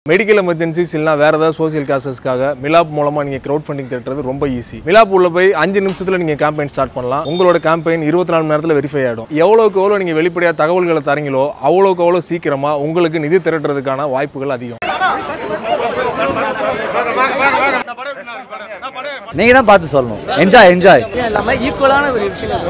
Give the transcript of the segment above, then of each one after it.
Medical emergencies இல்லைனா வேறு ஏதாவது சோசியல் காசஸ்க்காக மிலாப் மூலமாக நீங்கள் க்ரௌட் ஃபண்டிங் திட்டுறது ரொம்ப ஈஸி மிலாப் உள்ள போய் அஞ்சு நிமிஷத்தில் நீங்கள் கேம்பெயின் ஸ்டார்ட் பண்ணலாம் உங்களோட கேம்பெயின் இருபத்தி நாலு மணி நேரத்தில் வெரிஃபை ஆகிடும் எவ்வளோக்கு எவ்வளோ நீங்கள் வெளிப்படையாக தகவல்களை தரீங்களோ அவ்வளோக்கு அவ்வளோ சீக்கிரமாக உங்களுக்கு நிதி திரட்டுறதுக்கான வாய்ப்புகள் அதிகம் நீங்க தான் பார்த்து சொல்லணும் என்ஜாய் என்ஜாய் எல்லாமே ஈக்குவலான ஒரு விஷயம்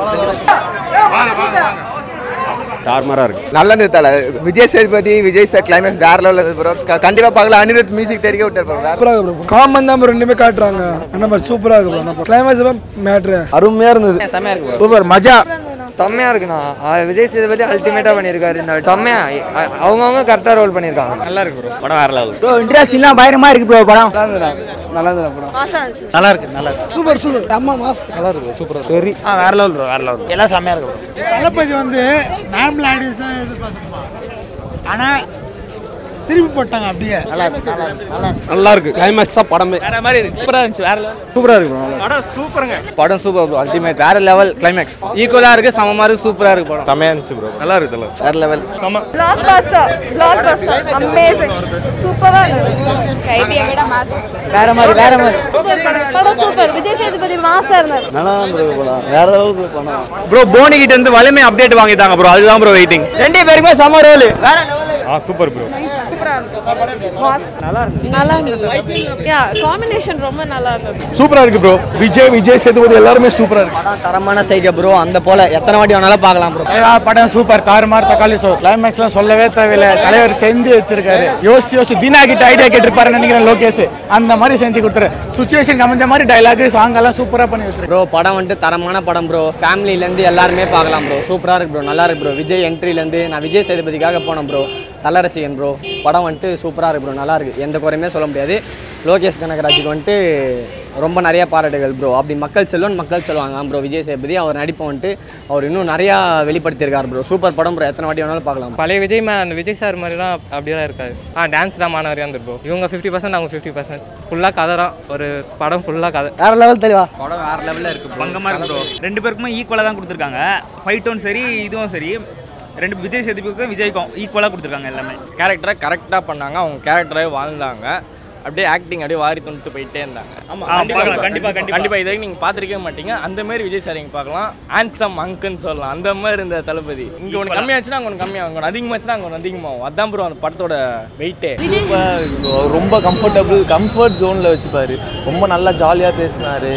தார்மாராக இருக்கு நல்லா இருந்தது தல விஜய் சேதுபதி விஜய் சார் கிளைமேக்ஸ் வேற லெவலில் இருந்தது ப்ரோ கண்டிப்பாக பார்க்கலாம் அனிருத் மியூசிக் தெரிவிக்க விட்டார் ப்ரோ வேற சூப்பராக இருக்கு காமன் தான் bro ரெண்டுமே காட்டுறாங்க என்ன சூப்பராக இருக்கு bro கிளைமேக்ஸ் மேட்ரு அருமையா இருந்தது செம்மையா இருக்கு சூப்பர் மஜா செம்மையா இருக்குண்ணா அஹ் விஜய் சேதுபதி அல்டிமேட்டா பண்ணியிருக்காரு இந்த வாட்டி. செம்மையா அ- அவங்கவங்க கரெக்டா ரோல் பண்ணியிருக்காங்க நல்லா இருக்கு ப்ரோ படம் வேற லெவல் ப்ரோ இன்ட்ரெஸ்டிங்லாம் பயங்கரமா இருக்கு ப்ரோ படம் நல்லா இருந்தது படம் நல்லா இருக்கு நல்லா இருக்கு சூப்பர் சூப்பர் அம்மா மாஸ் ஆ வேற லெவல் ப்ரோ வேற லெவல் எல்லாம் செம்மையா இருக்கு தளபதி வந்து நார்மல் ஆடியன்ஸ் தான் எதிர்பார்த்துருப்பான் ஆனால் திருப்பி போட்டாங்க அப்படியே நல்லா இருக்கு கிளைமேக்ஸ் தான் படமே வேற மாதிரி இருந்துச்சு சூப்பரா இருந்துச்சு வேற level. சூப்பரா இருக்கு bro. படம் சூப்பருங்க படம் சூப்பர் ப்ரோ அல்டிமேட் வேற லெவல் கிளைமேக்ஸ் ஈக்குவலா இருக்கு சமமா இருக்கு சூப்பரா இருக்கு படம் செம்மையா இருந்துச்சு ப்ரோ நல்லா இருக்கு தல வேற லெவல் Blockbuster, blockbuster, amazing, சூப்பரா கைதியை விட மாஸ் வேற மாதிரி வேற மாதிரி படம் சூப்பர் விஜய் சேதுபதி மாசா இருந்தார் நல்லா தான் ப்ரோ படம் வேற லெவலுக்கு படம் ப்ரோ போனி கிட்ட இருந்து வலிமை அப்டேட் வாங்கிட்டாங்க ப்ரோ அதுதான் ப்ரோ வெயிட்டிங் ரெண்டு பேருமே சம ரோல் ஆ சூப்பர் ப்ரோ மாஸ் நல்லா இருந்துச்சு நல்லா இருந்தது யா காம்பினேஷன் ரொம்ப நல்லா இருந்தது சூப்பராக இருக்கு ப்ரோ விஜய் விஜய் சேதுபதி எல்லாருமே சூப்பராக இருக்கு படம் தரமான சைக்க ப்ரோ அந்த போல எத்தனை வாட்டி வேணாலும் பார்க்கலாம் ப்ரோ படம் சூப்பர் தாறுமாறு தக்காளி சோ கிளைமேக்ஸ்லாம் சொல்லவே தேவையில்லை தலைவர் செஞ்சு வச்சிருக்காரு யோசிச்சு யோசிச்சு தீனா கிட்ட ஐடியா கேட்டிருப்பாருன்னு நினைக்கிறேன் லோகேஷ் அந்த மாதிரி செஞ்சு கொடுத்துரு சுச்சுவேஷன் அமைஞ்ச மாதிரி டைலாக் சாங் எல்லாம் சூப்பரா பண்ணி வச்சிருக்காரு ப்ரோ படம் வந்துட்டு தரமான படம் ப்ரோ ஃபேமிலிலேருந்து எல்லாருமே பார்க்கலாம் ப்ரோ சூப்பராக இருக்கு ப்ரோ நல்லா இருக்கு ப்ரோ விஜய் என்ட்ரிலேருந்து நான் விஜய் சேதுபதிக்காக போனேன் ப்ரோ தல ரசிகன் ப்ரோ படம் வந்துட்டு சூப்பராக இருக்கு ப்ரோ நல்லா இருக்கு எந்த குறையுமே சொல்ல முடியாது லோகேஷ் கனகராஜுக்கு வந்துட்டு ரொம்ப நிறைய பாராட்டுகள் ப்ரோ அப்படி மக்கள் செல்வன் மக்கள் செல்வாங்க ப்ரோ விஜய் சேதுபதி அவர் நடிப்பை வந்துட்டு அவர் இன்னும் நிறையா வெளிப்படுத்தியிருக்காரு ப்ரோ சூப்பர் படம் ப்ரோ எத்தனை வாட்டி வேணாலும் பார்க்கலாம் பழைய விஜய் மா அந்த விஜய் சார் மாதிரிலாம் அப்படிலாம் இருக்காது ஆ டான்ஸ் தான் மாணவரியாக இருந்திருப்போம் இவங்க ஃபிஃப்டி பர்சன்ட் அவங்க ஃபிஃப்டி பர்சன்ட் ஃபுல்லாக கதை தான் ஒரு படம் ஃபுல்லாக கதை வேற லெவல் தெளிவா படம் வேறு லெவலில் இருக்கு பங்கமா இருக்கு ப்ரோ ரெண்டு பேருக்குமே ஈக்குவலா தான் கொடுத்துருக்காங்க ஃபைட்டும் சரி இதுவும் சரி ரெண்டு விஜய் சேதுபதிக்கும் விஜய்க்கும் ஈக்குவலா கொடுத்துருக்காங்க எல்லாமே கேரக்டரை கரெக்டாக பண்ணாங்க அவங்க கேரக்டரே வாழ்ந்தாங்க அப்படியே ஆக்டிங் அப்படியே வாரி துணிட்டு போயிட்டே இருந்தாங்க ஆமாம் ஆ, பார்க்கலாம். கண்டிப்பா, கண்டிப்பா. கண்டிப்பாக இதை நீங்கள் பார்த்துருக்கவே மாட்டீங்க அந்த மாதிரி விஜய் சார் இங்கே பார்க்கலாம் ஆன்சம் அங்குன்னு சொல்லலாம் அந்த மாதிரி இருந்த தளபதி இங்கே ஒன்று கம்மியாச்சுன்னா அங்கே ஒன்று கம்மியாகும் இங்கே ஒன்று அதிகமாச்சுன்னா அங்கே ஒன்று அதிகமாகும் அதான் ப்ரோ அந்த படத்தோட வெயிட்டே ரொம்ப கம்ஃபர்டபுள் கம்ஃபர்ட் ஜோனில் வச்சுப்பாரு ரொம்ப நல்லா ஜாலியாக பேசினாரு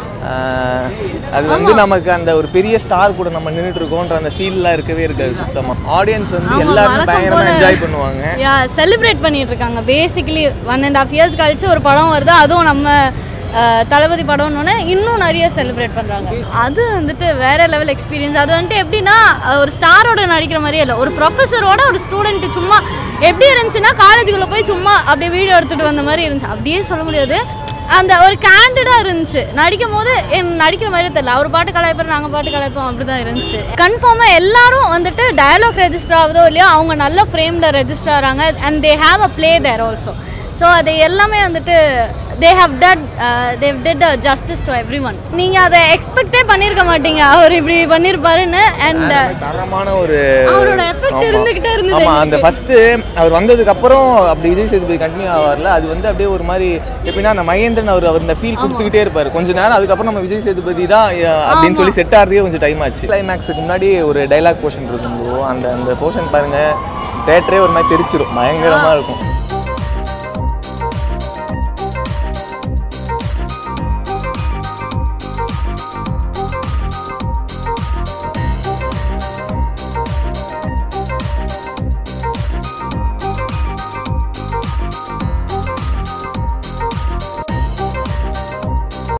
அது வந்து நமக்கு அந்த ஒரு பெரிய ஸ்டார் கூட நம்ம நின்றுட்டு இருக்கோன்ற அந்த ஃபீல்லாம் இருக்கவே இருக்காது சுத்தமாக ஆடியன்ஸ் வந்து எல்லாருமே பயங்கரமாக என்ஜாய் பண்ணுவாங்க யா செலிப்ரேட் பண்ணிட்டு இருக்காங்க basically one and half years கழிச்சு ஒரு படம் வருது அதுவும் நம்ம அஹ், தளபதி படம்னு இன்னும் நிறைய செலிப்ரேட் பண்ணுறாங்க அது வந்துட்டு வேற லெவல் எக்ஸ்பீரியன்ஸ் அது வந்துட்டு எப்படின்னா அஹ், ஒரு ஸ்டாரோட நடிக்கிற மாதிரியே இல்லை ஒரு ப்ரொஃபஸரோட ஒரு ஸ்டூடெண்ட் சும்மா எப்படி இருந்துச்சுன்னா காலேஜுக்குள்ளே போய் சும்மா அப்படியே வீடியோ எடுத்துகிட்டு வந்த மாதிரி இருந்துச்சு அப்படியே சொல்ல முடியாது அந்த ஒரு கேண்டடாக இருந்துச்சு நடிக்கும் போது என் நடிக்கிற மாதிரியே தெரியல அவர் பாட்டு கலாய்ப்பார் நாங்கள் பாட்டு கலாய்ப்போம் அப்படி தான் இருந்துச்சு கன்ஃபார்மாக எல்லாரும் வந்துட்டு டயலாக் ரெஜிஸ்டர் ஆகுதோ இல்லையோ அவங்க நல்ல ஃப்ரேமில் ரெஜிஸ்டர் ஆகிறாங்க and they have a play there also so அது எல்லாமே வந்துட்டு they have that they've did justice to everyone நீங்கள் அதை எக்ஸ்பெக்டே பண்ணியிருக்க மாட்டீங்க அவர் இப்படி பண்ணியிருப்பாருன்னு அண்ட் தரமான ஒரு அவரோட எஃபெக்ட் இருந்துக்கிட்டே இருந்தது ஆமா அந்த எனக்கு. ஃபர்ஸ்ட் அவர் வந்ததுக்கு அப்புறம் அப்படி விஜய் சேதுபதி கண்டினியூ ஆவார்ல அது வந்து அப்படியே ஒரு மாதிரி எப்படின்னா அந்த மகேந்திரன் அவர் அவர் இந்த ஃபீல் கொடுத்துக்கிட்டே இருப்பாரு கொஞ்ச நேரம் அதுக்கப்புறம் நம்ம விஜய் சேதுபதி தான் அஹ், அப்படின்னு சொல்லி செட் ஆகிறதே கொஞ்சம் டைம் ஆச்சு கிளைமேக்ஸுக்கு முன்னாடி ஒரு டைலாக் போர்ஷன் இருக்கும் bro. அந்த அந்த போர்ஷன் பாருங்க தேட்டரே ஒரு மாதிரி தெரிச்சிரும் பயங்கரமா இருக்கும்